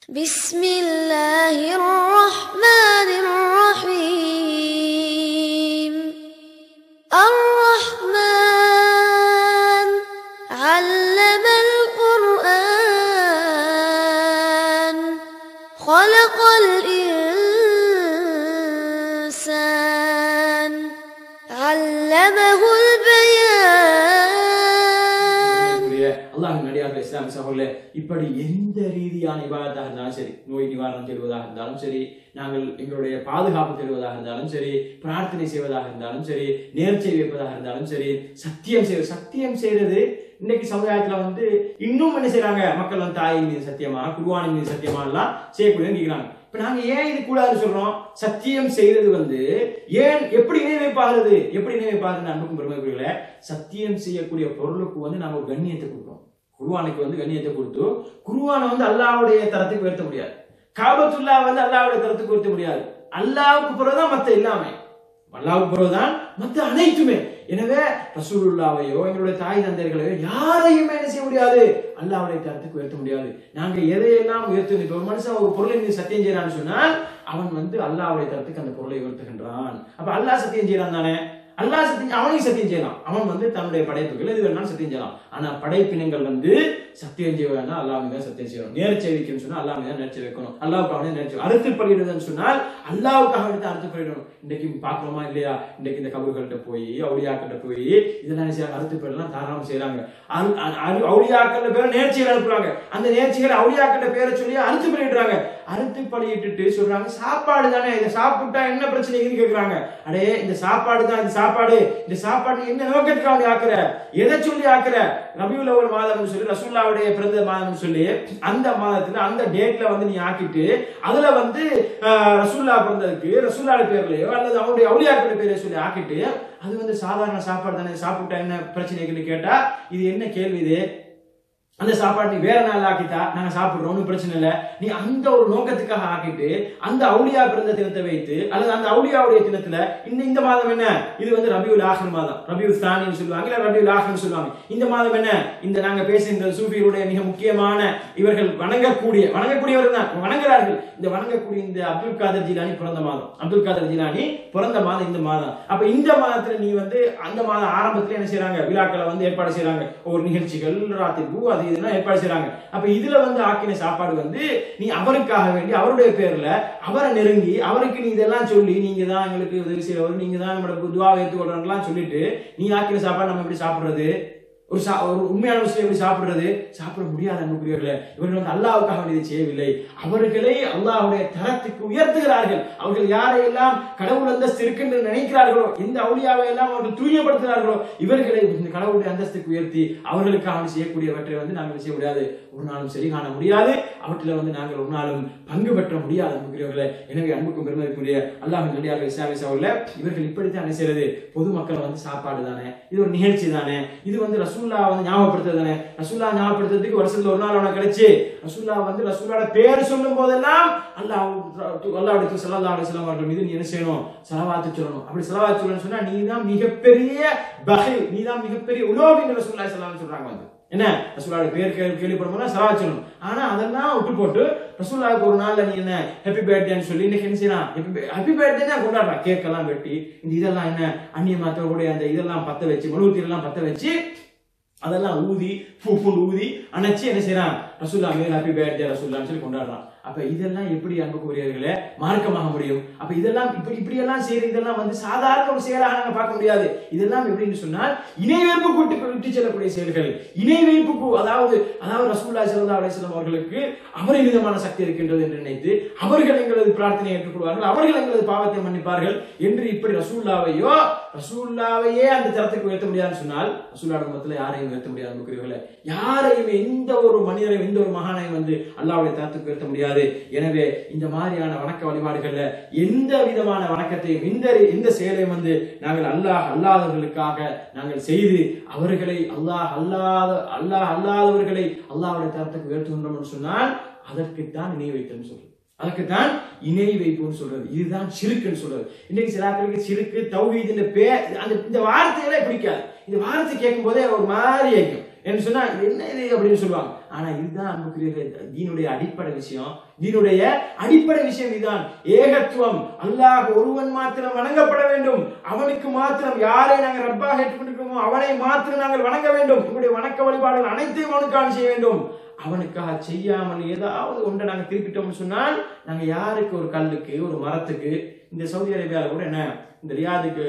بسم الله الرحمن الرحيم الرحمن علم القرآن خلق الإنسان علمه البيان அன்புக்குரிய அல்லாஹின் அடியார்கள் இஸ்லாமிய சகோதரர்களே இப்படி எந்த ரீதியான இபாதத்தாக இருந்தாலும் சரி நோய் நிவாரணம் தேடுவதாக இருந்தாலும் சரி நாங்கள் எங்களுடைய பாதுகாப்பு தேடுவதாக இருந்தாலும் சரி பிரார்த்தனை செய்வதாக இருந்தாலும் சரி நேர்ச்சை வைப்பதாக இருந்தாலும் சரி சத்தியம் செய்வது சத்தியம் செய்யறது இன்னைக்கு சமுதாயத்துல வந்து இன்னும் என்ன செய்றாங்க மக்கள் வந்து தாயின் மீது சத்தியமா குருவானின் மீது சத்தியமா எல்லாம் செய்யக்கூடியன்னு கேட்கிறாங்க இப்ப நாங்க ஏன் இது கூடாதுன்னு சொல்றோம் சத்தியம் செய்தது வந்து ஏன் எப்படி இணைவைப்பாகிறது எப்படி இணைவைப்பாகிறது அன்புக்கும் பெருமைக்குரியல சத்தியம் செய்யக்கூடிய பொருளுக்கு வந்து நாங்க ஒரு கண்ணியத்தை கொடுக்கிறோம் குருவானுக்கு வந்து கண்ணியத்தை கொடுத்து குருவானை வந்து அல்லாவுடைய தரத்துக்கு உயர்த்த முடியாது காபத்துல்லா வந்து அல்லாவுடைய தரத்துக்கு உயர்த்த முடியாது அல்லாவுக்கு பிறகுதான் மத்த எல்லாமே அல்லாவுக்கு பிறகுதான் மத்த அனைத்துமே எனவே ரசூலுல்லாவையோ எங்களுடைய தாய் தந்தைகளையோ யாரையுமே என்ன செய்ய முடியாது அல்லாவுடைய தரத்துக்கு உயர்த்த முடியாது நாங்க எதையெல்லாம் உயர்த்தி இப்போ ஒரு மனுஷன் ஒரு பொருளை மீது சத்தியம் செய்யறான்னு சொன்னால் அவன் வந்து அல்லாவுடைய தரத்துக்கு அந்த பொருளை உயர்த்துகின்றான் அப்ப அல்லாஹ் சத்தியம் செய்யறான் தானே அல்லாஹ் சத்தியம் அவனையும் சத்தியம் செய்யலாம் அவன் வந்து தன்னுடைய படைப்புகள் எது வேணாலும் சத்தியம் செய்யலாம் ஆனா படைப்பினங்கள் வந்து சத்தியம் செய்ய வேணா அல்லாஹ் மீது சத்தியம் செய்யணும் நேர்ச்சை வைக்கணும்னு சொன்னா அல்லாஹ் மீது நேர்ச்சை வைக்கணும் அல்லாவுக்கு அவனே நேர்ச்சை அறுத்து பலியிடுதுன்னு சொன்னால் அல்லாவுக்காக எடுத்து அறுத்து பலியிடணும் இன்னைக்கு பாக்குறோமா இல்லையா இன்னைக்கு இந்த கபர்கள்ட்ட போய் அவுளியாக்கிட்ட போய் இதெல்லாம் என்ன செய்யறாங்க அறுத்து பலிலாம் தாராளம் செய்யறாங்க அல்- அ- அ- அவுளியாக்கள் பேரை நேர்ச்சிகள் அனுப்புறாங்க அந்த நேர்ச்சிகள் அவுளியாக்கிட்ட பேரை சொல்லி அறுத்து பலியிடுறாங்க அறுத்து பலியிட்டுட்டு சொல்றாங்க சாப்பாடு தானே இதை சாப்பிட்டா என்ன பிரச்சனை இருக்குன்னு கேக்குறாங்க அடே இந்த சாப்பாடு தான் இந்த சாப்பாடு இந்த சாப்பாடு என்ன நோக்கத்துக்காக நீ ஆக்குற எதை சொல்லி ஆக்குற ரபியுல் அவ்வல் மாதம்னு சொல்லி ரசூல்லாவுடைய பிறந்த மாதம்னு சொல்லி அந்த மாதத்துல அந்த டேட்ல வந்து நீ ஆக்கிட்டு அதுல வந்து ஆஹ், ரசூல்லா பிறந்ததுக்கு ரசூல்லாட பேர்லயோ அல்லது அவனுடைய அவுளியாக்கள் பேரையோ சொல்லி ஆக்கிட்டு அது வந்து சாதாரண சாப்பாடு தானே சாப்பிட்டா என்ன பிரச்சனைக்குன்னு கேட்டா இது என்ன கேள்வி இது அந்த சாப்பாடு நீ வேற நாள் ஆக்கிட்டா நாங்க சாப்பிடுறோம் ஒண்ணும் பிரச்சனை இல்ல நீ அந்த ஒரு நோக்கத்துக்காக ஆக்கிட்டு அந்த அவுளியா பிறந்த தினத்தை வைத்து அல்லது அந்த அவுளியாவுடைய தினத்துல இந்த இந்த மாதம் என்ன இது வந்து ரபியுல் ஆஹர் மாதம் ரபியுல் தானின்னு சொல்லுவாங்க இல்ல ரபியுல் ஆஹர்னு சொல்லுவாங்க இந்த மாதம் என்ன இந்த நாங்க பேசுகின்ற சூஃபியுடைய மிக முக்கியமான இவர்கள் வணங்கக்கூடிய வணங்கக்கூடியவர்கள் தான் வணங்குறார்கள் இந்த வணங்கக்கூடிய இந்த அப்துல் காதர் ஜிலானி பிறந்த மாதம் அப்துல் காதர் ஜிலானி பிறந்த மாதம் இந்த மாதம் அப்ப இந்த மாதத்துல நீ வந்து அந்த மாதம் ஆரம்பத்துல என்ன செய்றாங்க விழாக்களை வந்து ஏற்பாடு செய்றாங்க ஒரு நிகழ்ச்சிகள் ராத்திரி அது இதெல்லாம் ஏற்பாடு செய்றாங்க அப்ப இதுல வந்து ஆக்கின சாப்பாடு வந்து நீ அவருக்காக வேண்டி அவருடைய பேர்ல அவரை நெருங்கி அவருக்கு நீ இதெல்லாம் சொல்லி நீங்க தான் எங்களுக்கு உதவி செய்யறவர் நீங்க தான் நம்மளோட துவா ஏற்றுக்கொள்றோம்லாம் சொல்லிட்டு நீ ஆக்கின சாப்பாடு நம்ம எப்படி சாப்பிடுறது ஒரு சா ஒரு உண்மையான முஸ்லீம் எப்படி சாப்பிடுறது சாப்பிட முடியாத அன்புக்குரியவர்களே இவர்கள் வந்து அல்லாவுக்காக வேண்டியதை செய்யவில்லை அவர்களை அல்லாஹ்வுடைய தரத்துக்கு உயர்த்துகிறார்கள் அவர்கள் யாரையெல்லாம் கடவுள் அந்தஸ்து இருக்குன்னு நினைக்கிறார்களோ எந்த அவுளியாவை எல்லாம் அவர்கள் தூயப்படுத்துகிறார்களோ இவர்களை இந்த கடவுளுடைய அந்தஸ்துக்கு உயர்த்தி அவர்களுக்காக செய்யக்கூடியவற்றை வந்து நாங்கள் செய்ய முடியாது ஒரு நாளும் சரி காண முடியாது அவற்றில் வந்து நாங்கள் ஒரு நாளும் பங்கு பெற்ற முடியாது அன்புக்குரியவர்களே எனவே அன்புக்கும் பெருமதிக்குரிய அல்லாஹின் நடிகார்கள் இஸ்லாமிய சகோதரர்களே இவர்கள் இப்படித்தான் என்ன செய்யறது பொதுமக்கள் வந்து சாப்பாடு தானே இது ஒரு நிகழ்ச்சி தானே இது வந்து ரசூல்லா வந்து ஞாபகப்படுத்துறது தானே ரசூல்லா ஞாபகப்படுத்துறதுக்கு வருஷத்துல ஒரு நாள் அவனுக்கு கிடைச்சு ரசூல்லா வந்து ரசூல்லாட பேர் சொல்லும் போதெல்லாம் அல்லாஹ் அல்லாஹ் சல்லா அலிஸ்லாம் அவர்கள் மீது நீ என்ன செய்யணும் செலவாத்து சொல்லணும் அப்படி செலவாத்து சொல்லணும்னு சொன்னா நீ தான் மிகப்பெரிய பகை நீ தான் மிகப்பெரிய உலோகம் ரசூல்லா சல்லாம் சொல்றாங்க வந்து என்ன ரசூலாவோட பேர் கேள்வி கேள்விப்படும்போது செலவா சொல்லணும் ஆனா அதெல்லாம் விட்டு போட்டு ரசூல்லாவுக்கு ஒரு நாள்ல நீ என்ன ஹாப்பி பர்த்டேன்னு சொல்லி இன்னைக்கு என்ன செய்யலாம் ஹாப்பி பர்த்டே தான் கொண்டாடுறான் கேக் எல்லாம் வெட்டி இந்த இதெல்லாம் என்ன அந்நிய மாத்தக்கூடிய அந்த இதெல்லாம் பத்த வச்சு மெழுகுத்தி எல்லாம் பத்த வச்சு அதெல்லாம் ஊதி பூ பூண்டு ஊதி அணைச்சு என்ன செய்யறான் ரசூல்லா மேல் ஹாப்பி பர்த்டே ரசூல்லான்னு சொல்லி கொண்டாடுறான் அப்ப இதெல்லாம் எப்படி அன்புக்குரியவர்களே மார்க்கமாக முடியும் அப்ப இதெல்லாம் இப்படி இப்படி எல்லாம் செய்யற இதெல்லாம் வந்து சாதாரண ஒரு செயலாக நாங்க பார்க்க முடியாது இதெல்லாம் எப்படின்னு சொன்னால் இணை வைப்பு கூட்டு விட்டு செல்லக்கூடிய செயல்கள் இணை வைப்புக்கு அதாவது அதாவது ரசூல்லா சல்லா அலிஸ்லாம் அவர்களுக்கு அவரின் விதமான சக்தி இருக்கின்றது என்று நினைத்து அவர்கள் எங்களது பிரார்த்தனை ஏற்றுக்கொள்வார்கள் அவர்கள் எங்களது பாவத்தை மன்னிப்பார்கள் என்று இப்படி ரசூல்லாவையோ ரசூல்லாவையே அந்த தரத்துக்கு உயர்த்த முடியாதுன்னு சொன்னால் ரசூல்லா மதத்துல யாரையும் உயர்த்த முடியாது அன்புக்குரியவர்களே யாரையும் எந்த ஒரு மனிதரையும் எந்த ஒரு மகானையும் வந்து அல்லாவுடைய தரத்துக்கு உயர்த்த முடியாது எனவே இந்த மாதிரியான வணக்க வழிபாடுகள்ல எந்த விதமான வணக்கத்தையும் எந்த எந்த செயலையும் வந்து நாங்கள் அல்லாஹ் அல்லாதவர்களுக்காக நாங்கள் செய்து அவர்களை அல்லாஹ் அல்லாத அல்லாஹ் அல்லாதவர்களை அல்லாஹ்வுடைய தரத்துக்கு உயர்த்துகின்றோம் என்று சொன்னால் அதற்குத்தான் இணை வைத்தல் சொல்றது அதுக்குத்தான் இணை வைப்புன்னு சொல்றது இதுதான் சிறுக்குன்னு சொல்றது இன்னைக்கு சில ஆட்களுக்கு சிறுக்கு தௌஹீத் இந்த பே அந்த இந்த வார்த்தைகளே பிடிக்காது இந்த வார்த்தை கேட்கும் போதே ஒரு மாதிரி இருக்கும் என்று சொன்னா இது என்ன இது அப்படின்னு சொல்லுவாங்க ஆனா இதுதான் அன்புக்குரிய தீனுடைய அடிப்படை விஷயம் தீனுடைய அடிப்படை விஷயம் இதுதான் ஏகத்துவம் அல்லாஹ் ஒருவன் மாத்திரம் வணங்கப்பட வேண்டும் அவனுக்கு மாத்திரம் யாரை நாங்கள் ரப்பாக ஏற்றுக்கொண்டிருக்கிறோமோ அவனை மாத்திரம் நாங்கள் வணங்க வேண்டும் உங்களுடைய வணக்க வழிபாடுகள் அனைத்தையும் அவனுக்காக செய்ய வேண்டும் அவனுக்காக செய்யாமல் ஏதாவது ஒன்றை நாங்கள் திருப்பிட்டோம்னு சொன்னால் நாங்க யாருக்கு ஒரு கல்லுக்கு ஒரு மரத்துக்கு இந்த சவுதி அரேபியாவில் கூட என்ன இந்த ரியாதுக்கு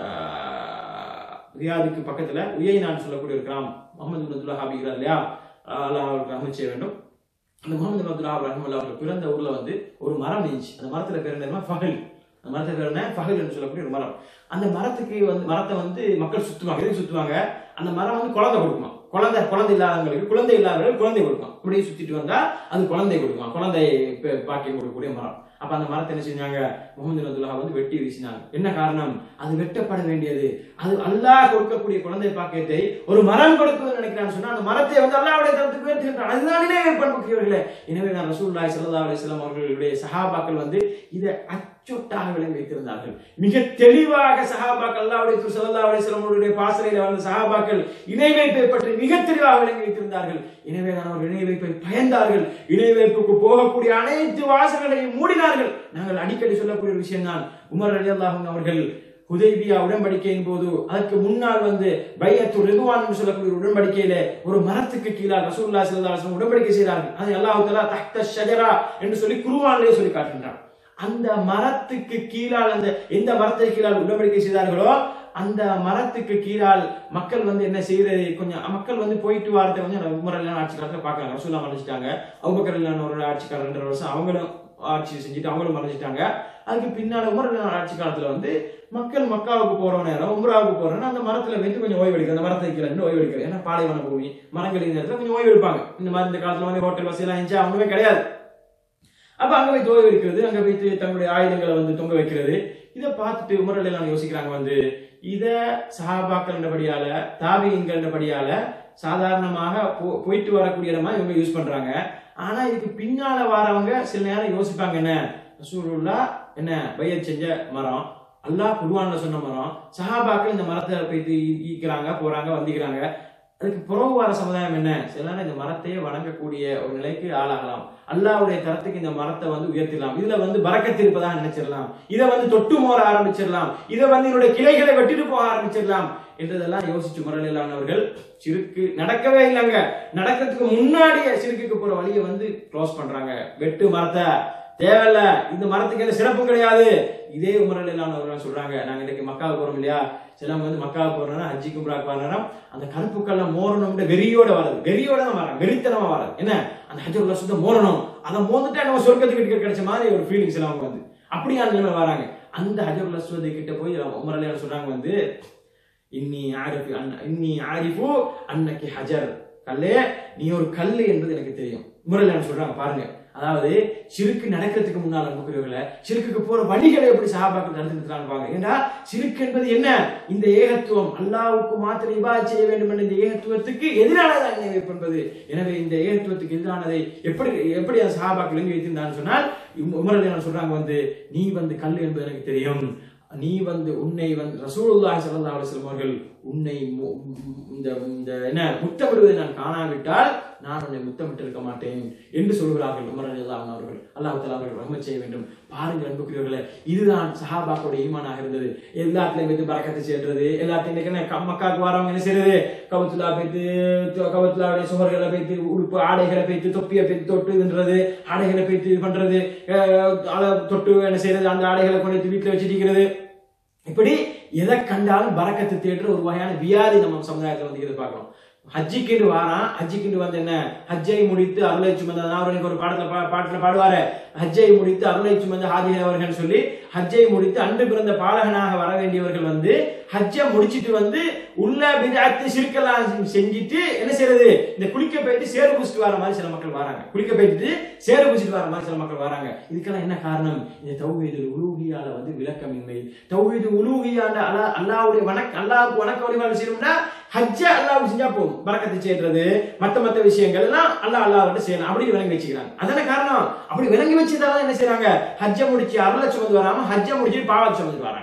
ஆஹ், ரியாதுக்கு பக்கத்துல உயை நான் சொல்லக்கூடிய ஒரு கிராமம் முகமது பின் அப்துல்லா ஹாபிக்கிறார் இல்லையா அல்லாஹ் அவருக்கு ரஹ்மத் செய்ய வேண்டும் அந்த முகமது பின் அப்துல்லா ரஹ்மல்லா அவர்கள் பிறந்த ஊர்ல வந்து ஒரு மரம் இருந்துச்சு அந்த மரத்துல பேர் என்ன ஃபஹல் அந்த மரத்துக்கு பேர் என்ன ஃபஹல் என்று சொல்லக்கூடிய ஒரு மரம் அந்த மரத்துக்கு வந்து மரத்தை வந்து மக்கள் சுத்துவாங்க எதுக்கு சுத்துவாங்க அந்த மரம் வந்து குழந்தை கொடுக்குமா குழந்தை குழந்தை இல்லாதவங்களுக்கு குழந்தை இல்லாதவர்கள் குழந்தை கொடுக்கும் இப்படியே சுத்திட்டு வந்தா அது குழந்தை கொடுக்கும் குழந்தை பே- பாக்கியம் கொடுக்கக்கூடிய மரம் அப்ப அந்த மரத்தை என்ன செஞ்சாங்க முகமது அப்துல்லா வந்து வெட்டி வீசினாங்க என்ன காரணம் அது வெட்டப்பட வேண்டியது அது அல்லாஹ் கொடுக்கக்கூடிய குழந்தை பாக்கியத்தை ஒரு மரம் கொடுக்குதுன்னு நினைக்கிறான்னு சொன்னா அந்த மரத்தை வந்து அல்லாஹ்வுடைய தரத்துக்கு உயர்த்துகின்றான் அதுதானே பண்புக்குரியவர்களே எனவே நான் ரசூலுல்லாஹி ஸல்லல்லாஹு அலைஹி வஸல்லம் அவர்களுடைய சஹாபாக்கள் வந்து இதை அச்சொட்டாக விளங்கி வைத்திருந்தார்கள் மிக தெளிவாக சஹாபாக்கள் அல்லாஹ்வுடைய தூதர் ஸல்லல்லாஹு அலைஹி வஸல்லம் அவருடைய பாசறையில் வந்த சஹாபாக்கள் இணை வைப்பை பற்றி மிக தெளிவாக விளங்கி வைத்திருந்தார்கள் எனவே நான் அவர்கள் இணை வைப்பை பயந்தார்கள் இணை வைப்புக்கு போகக்கூடிய அனைத்து வாசல்களையும் மூடினார்கள் நாங்கள் அடிக்கடி சொல்லக்கூடிய ஒரு விஷயம் தான் உமர் ரலியல்லாஹு அன்ஹு அவர்கள் ஹுதைபியா உடன்படிக்கையின் போது அதற்கு முன்னால் வந்து பையத்து ரிதுவான் என்று சொல்லக்கூடிய ஒரு உடன்படிக்கையில ஒரு மரத்துக்கு கீழாக ரசூலுல்லாஹி ஸல்லல்லாஹு அலைஹி வஸல்லம் உடன்படிக்கை செய்தார்கள் அதை அல்லாஹ் தஆலா தஹ்த ஷஜரா என்று சொல்லி குர்ஆனிலே சொல்லி காட்டுகின்றான் அந்த மரத்துக்கு கீழால் அந்த எந்த மரத்துக்கு கீழால் உடன்படிக்கை செய்தார்களோ அந்த மரத்துக்கு கீழால் மக்கள் வந்து என்ன செய்யறது கொஞ்சம் மக்கள் வந்து போயிட்டு வாரத்தை வந்து உமரெல்லாம் ஆட்சி காலத்துல பார்க்கறாங்க ரசூலா மறைச்சிட்டாங்க அவுபக்கர் ஒரு ஆட்சிக்காரர் ரெண்டு வருஷம் அவங்களும் ஆட்சி செஞ்சுட்டு அவங்களும் மறைச்சிட்டாங்க அதுக்கு பின்னால உமர் ஆட்சி காலத்துல வந்து மக்கள் மக்காவுக்கு போற நேரம் உம்ராவுக்கு போற நேரம் அந்த மரத்துல வைத்து கொஞ்சம் ஓய்வு எடுக்கிறது அந்த மரத்தை கீழே நின்று ஓய்வு எடுக்கிறது ஏன்னா பாலைவன பூமி மரங்கள் இந்த இடத்துல கொஞ்சம் ஓய்வு எடுப்பாங்க இந்த மாதிரி இந்த காலத்துல வந்து ஹோட்டல் வசதி எல்லாம் இருந்துச்சா ஒண்ணுமே கிடையாது அப்ப அங்க போய் ஓய்வு எடுக்கிறது அங்க வைத்து தங்களுடைய ஆயுதங்களை வந்து தொங்க வைக்கிறது இதை பார்த்துட்டு உமரல் எல்லாம் யோசிக்கிறாங்க வந்து இத சஹாபாக்கள்ன்றபடியால தாபியங்கள்ன்றபடியால சாதாரணமாக போ- போயிட்டு வரக்கூடிய இடமா இவங்க யூஸ் பண்றாங்க ஆனா இதுக்கு பின்னால வரவங்க சில நேரம் யோசிப்பாங்க என்ன ரசூலுல்லா என்ன பையத் செஞ்ச மரம் அல்லாஹ் குருவான்ல சொன்ன மரம் சஹாபாக்கள் இந்த மரத்தை போயிட்டு ஈ- ஈக்கிறாங்க போறாங்க வந்திக்கிறாங்க அதுக்கு புறவு வர சமுதாயம் என்ன சில நேரம் இந்த மரத்தையே வணங்கக்கூடிய ஒரு நிலைக்கு ஆளாகலாம் அல்லாஹ்வுடைய தரத்துக்கு இந்த மரத்தை வந்து உயர்த்திடலாம் இதுல வந்து பறக்கத்து இருப்பதாக நினைச்சிடலாம் இதை வந்து தொட்டு மோர ஆரம்பிச்சிடலாம் இதை வந்து என்னுடைய கிளைகளை வெட்டிட்டு போக ஆரம்பிச்சிடலாம் என்றதெல்லாம் யோசிச்சு முரளிலானவர்கள் சிறுக்கு நடக்கவே இல்லைங்க நடக்கிறதுக்கு முன்னாடியே சிறுக்குக்கு போற வழியை வந்து க்ளோஸ் பண்றாங்க வெட்டு மரத்தை தேவையில்ல இந்த மரத்துக்கு எந்த சிறப்பும் கிடையாது இதே உமரலானவர்கள் சொல்றாங்க நாங்க இன்னைக்கு மக்காவுக்கு போறோம் இல்லையா சிலவங்க வந்து மக்காவுக்கு போறோம்னா ஹஜ்ஜி கும்ராக்கு வர அந்த கருப்புக்கெல்லாம் மோரணும்ன்ற வெறியோட வராது வெறியோட தான் வராங்க வெறித்தனமா வராது என்ன அந்த ஹஜ்ஜுல்லா சுத்தம் மோரணும் அதை மோந்துட்டா நம்ம சொர்க்கத்துக்கு கிட்ட கிடைச்ச மாதிரி ஒரு ஃபீலிங்ஸ் எல்லாம் அவங்க வந்து அப்படியான நிலைமை வராங்க அந்த ஹஜருல் அஸ்வதி கிட்ட போய் உமரலையார் சொல்றாங்க வந்து இன்னி ஆரிஃபு அன் இன்னி ஆரிஃபு அன்னக்கி ஹஜர் கல்லே நீ ஒரு கல்லு என்பது எனக்கு தெரியும் உமரலையார் சொல்றாங்க பாருங்க அதாவது சிறுக்கு நடக்கிறதுக்கு முன்னால் அன்புக்குரியவர்கள சிறுக்குக்கு போற வழிகளை எப்படி சஹாபாக்கள் நடத்தி நிறுத்துறாங்க பாருங்க ஏன்னா சிறுக்கு என்பது என்ன இந்த ஏகத்துவம் அல்லாஹ்வுக்கு மாத்திரம் இபாதத் செய்ய வேண்டும் என்ற இந்த ஏகத்துவத்துக்கு எதிரானதான் நினைவு என்பது எனவே இந்த ஏகத்துவத்துக்கு எதிரானதை எப்படி எப்படி அந்த சஹாபாக்கள் எங்க வைத்திருந்தான்னு சொன்னால் உமரலையார் சொல்றாங்க வந்து நீ வந்து கல் என்பது எனக்கு தெரியும் நீ வந்து உன்னை வந்து ரசூலுல்லாஹி ஸல்லல்லாஹு அலைஹி வஸல்லம் அவர்கள் உன்னை மு- இந்த இந்த என்ன முத்தமிடுவதை நான் காணாவிட்டால் நான் உன்னை முத்தமிட்டு இருக்க மாட்டேன் என்று சொல்கிறார்கள் உமர் ரலியல்லாஹு அவர்கள் அல்லாஹ் தஆலா அவர்கள் ரஹ்மத் செய்ய வேண்டும் பாருங்கள் அன்புக்குரியவர்களே இதுதான் சஹாபாக்களுடைய ஈமானாக இருந்தது எல்லாத்துலயும் வைத்து பறக்கத்தை செய்யறது எல்லாத்தையும் இன்னைக்கு என்ன க- மக்காவுக்கு வரவங்க என்ன செய்யறது கவத்துலா வைத்து கவத்துலாவுடைய சுவர்களை வைத்து உடுப்பு ஆடைகளை வைத்து தொப்பியை வைத்து தொட்டு இதுன்றது ஆடைகளை வைத்து இது பண்றது அஹ், அதை தொட்டு என்ன செய்யறது அந்த ஆடைகளை கொண்டு வந்து வீட்டுல வச்சிருக்கிறது இப்படி எதை கண்டாலும் பறக்கத்து தேடுற ஒரு வகையான வியாதி நம்ம சமுதாயத்துல வந்து இது பார்க்கிறோம் ஹஜ்ஜிக்கிண்டு வாரான் ஹஜ்ஜிக்கிண்டு வந்து என்ன ஹஜ்ஜை முடித்து அருளை சுமந்த அவருக்கு ஒரு பாடத்துல பா- பாட்டுல பாடுவாரு ஹஜ்ஜை முடித்து அருளை சுமந்த ஹாதிகள் அவர்கள் சொல்லி ஹஜ்ஜை முடித்து அன்று பிறந்த பாலகனாக வர வேண்டியவர்கள் வந்து ஹஜ்ஜை முடிச்சிட்டு வந்து உள்ள பிதாத்து சிறுக்கெல்லாம் செஞ்சுட்டு என்ன செய்யறது இந்த குளிக்க போயிட்டு சேறு பூசிட்டு வர மாதிரி சில மக்கள் வராங்க குளிக்க போயிட்டு சேறு பூசிட்டு வர மாதிரி சில மக்கள் வராங்க இதுக்கெல்லாம் என்ன காரணம் இந்த தௌஹீது உலூகியால வந்து விளக்கமின்மை தௌஹீது உலூகியால அல்லா அல்லாவுடைய வணக்க அல்லாவுக்கு வணக்க வழிபாடு செய்யணும்னா ஹஜ்ஜ அல்லாஹ் செஞ்சா போதும் பறக்கத்தை செய்யறது மத்த மத்த விஷயங்கள் எல்லாம் அல்லாஹ் அல்லாஹ் செய்யலாம் அப்படி விளங்கி வச்சுக்கிறாங்க அதான காரணம் அப்படி விளங்கி வச்சதால என்ன செய்றாங்க ஹஜ்ஜ முடிச்சு அருளை சுமந்து வராம ஹஜ்ஜ முடிச்சு பாவத்தை சுமந்து வராங்க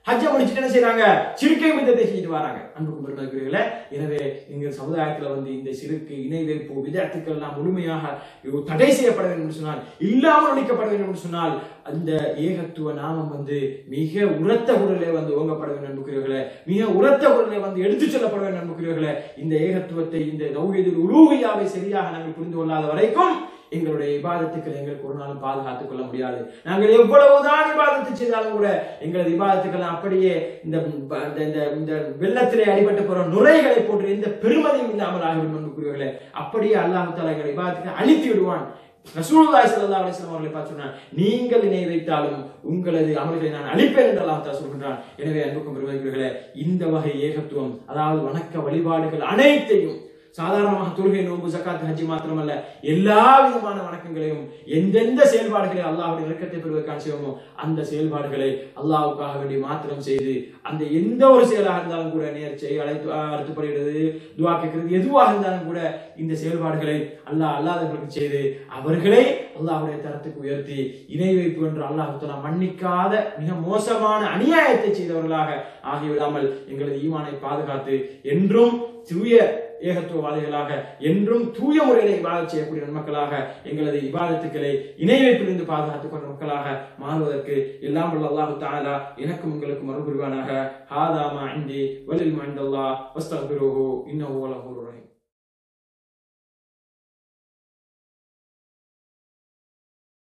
ஹஜ்ஜை முடிச்சுட்டு என்ன செய்றாங்க சிறுக்கை மிதத்தை செஞ்சுட்டு வராங்க அன்புக்கும் பெருமதிக்குரியவர்களே எனவே எங்கள் சமுதாயத்துல வந்து இந்த சிறுக்கு இணை வைப்பு விதத்துக்கள் எல்லாம் முழுமையாக தடை செய்யப்பட வேண்டும் என்று சொன்னால் இல்லாமல் ஒழிக்கப்பட வேண்டும் என்று சொன்னால் அந்த ஏகத்துவ நாமம் வந்து மிக உரத்த குரலே வந்து ஓங்கப்பட வேண்டும் அன்புக்குரியவர்களே மிக உரத்த குரலே வந்து எடுத்துச் சொல்லப்பட வேண்டும் அன்புக்குரியவர்களே இந்த ஏகத்துவத்தை இந்த தௌஹீதுல் உலூஹியாவை சரியாக நாங்கள் புரிந்து கொள்ளாத வரைக்கும் எங்களுடைய இபாதத்துக்களை எங்களுக்கு ஒரு நாளும் பாதுகாத்துக் கொள்ள முடியாது நாங்கள் எவ்வளவுதான் இபாதத்து செய்தாலும் கூட எங்களது இபாதத்துக்கள் அப்படியே இந்த இந்த- இந்த- இந்த வெள்ளத்திலே அடிபட்டு போற நுரைகளை போன்று எந்த பெருமதியும் இல்லாமல் ஆகிவிடும் அன்புக்குரியவர்களே அப்படியே அல்லாஹ் தாலா எங்கள் இபாதத்துக்கு அழித்து விடுவான் ரசூலுல்லாஹி ஸல்லல்லாஹு அலைஹி வஸல்லம் அவர்களை பார்த்து சொன்னார் நீங்கள் இணை வைத்தாலும் உங்களது அமல்களை நான் அழிப்பேன் என்று அல்லாஹ் தஆலா சொல்கின்றான் எனவே அன்புக்கும் பெருமைக்குரியவர்களே இந்த வகை ஏகத்துவம் அதாவது வணக்க வழிபாடுகள் அனைத்தையும் சாதாரணமாக தொழுகை நோன்பு ஜக்காத் ஹஜ்ஜி மாத்திரமல்ல எல்லா விதமான வணக்கங்களையும் எந்தெந்த செயல்பாடுகளை அல்லாஹ்வுடைய இறக்கத்தை பெறுவதற்கான செய்வோமோ அந்த செயல்பாடுகளை அல்லாஹ்வுக்காக வேண்டி மாத்திரம் செய்து அந்த எந்த ஒரு செயலாக இருந்தாலும் கூட நேர்ச்சை அழைத்து அறுத்துப்படுகிறது துவா கேட்கிறது எதுவாக இருந்தாலும் கூட இந்த செயல்பாடுகளை அல்லாஹ் அல்லாதவர்களுக்கு செய்து அவர்களை அல்லாஹ்வுடைய தரத்துக்கு உயர்த்தி இணை வைப்பு என்று அல்லாஹ் தஆலா மன்னிக்காத மிக மோசமான அநியாயத்தை செய்தவர்களாக ஆகிவிடாமல் எங்களது ஈமானை பாதுகாத்து என்றும் தூய ஏகத்துவவாதிகளாக என்றும் தூய முறையிலே இபாதத் செய்யக்கூடிய நன்மக்களாக எங்களது இபாதத்துக்களை இணை வைப்பிலிருந்து பாதுகாத்துக் கொண்ட மக்களாக மாறுவதற்கு எல்லாம் வல்ல அல்லாஹு தஆலா எனக்கும் உங்களுக்கும் அருள் புரிவானாக ஹாதா மா இந்தி வலில் மா இந்தல்லாஹ் வஸ்தக்பிருஹு இன்னஹு வலஹுர் ரஹீம்